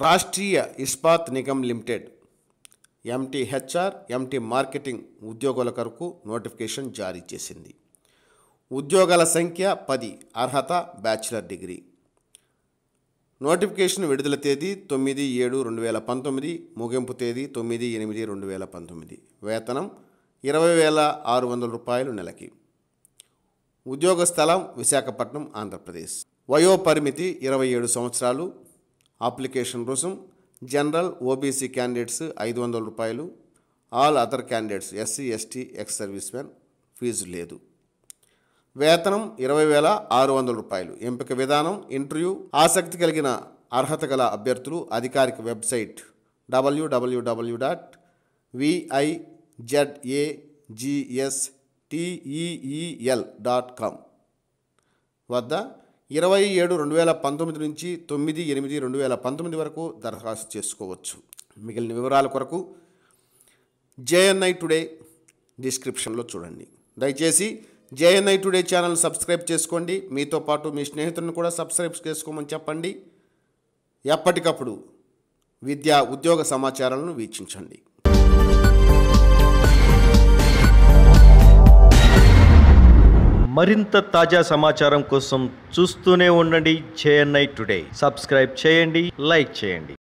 Rashtriya Ispat Nigam limited MT HR MT marketing ఉద్యోగుల కొరకు notification జారీ చేసింది ఉద్యోగాల సంఖ్య పది అర్హత బ్యాచిలర్ డిగ్రీ నోటిఫికేషన్ విడుదల తేదీ తొమ్మిది ఏడు రెండు వేల పంతొమ్మిది ముగింపు తేదీ తొమ్మిది ఎనిమిది రెండు వేల పంతొమ్మిది వేతనం ఇరవై వేల ఆరు వందల రూపాయలు నెలకి ఉద్యోగ స్థలం విశాఖపట్నం ఆంధ్రప్రదేశ్ వయో పరిమితి ఇరవై ఏడు సంవత్సరాలు అప్లికేషన్ రుసుం జనరల్ ఓబీసీ క్యాండిడేట్స్ ఐదు వందల రూపాయలు all other candidates SC ST ex service man fee లేదు వేతనం ఇరవై వేల ఆరు వందల రూపాయలు ఎంపిక విధానం ఇంటర్వ్యూ ఆసక్తి కలిగిన అర్హత గల అభ్యర్థులు అధికారిక website WWW dot VIZAGS TEEL dot com వద్ద ఇరవై ఏడు రెండు వేల పంతొమ్మిది నుంచి తొమ్మిది ఎనిమిది రెండు వేల పంతొమ్మిది వరకు దరఖాస్తు చేసుకోవచ్చు మిగిలిన వివరాల కొరకు జేఎన్ఐ టుడే డిస్క్రిప్షన్లో చూడండి దయచేసి జేఎన్ఐ టుడే ఛానల్ సబ్స్క్రైబ్ చేసుకోండి మీతో పాటు మీ స్నేహితులను కూడా సబ్స్క్రైబ్ చేసుకోమని చెప్పండి ఎప్పటికప్పుడు విద్యా ఉద్యోగ సమాచారాలను వీక్షించండి మరింత తాజా సమాచారం కోసం చూస్తూనే ఉండండి జేఎన్ఐ టుడే సబ్స్క్రైబ్ చేయండి లైక్ చేయండి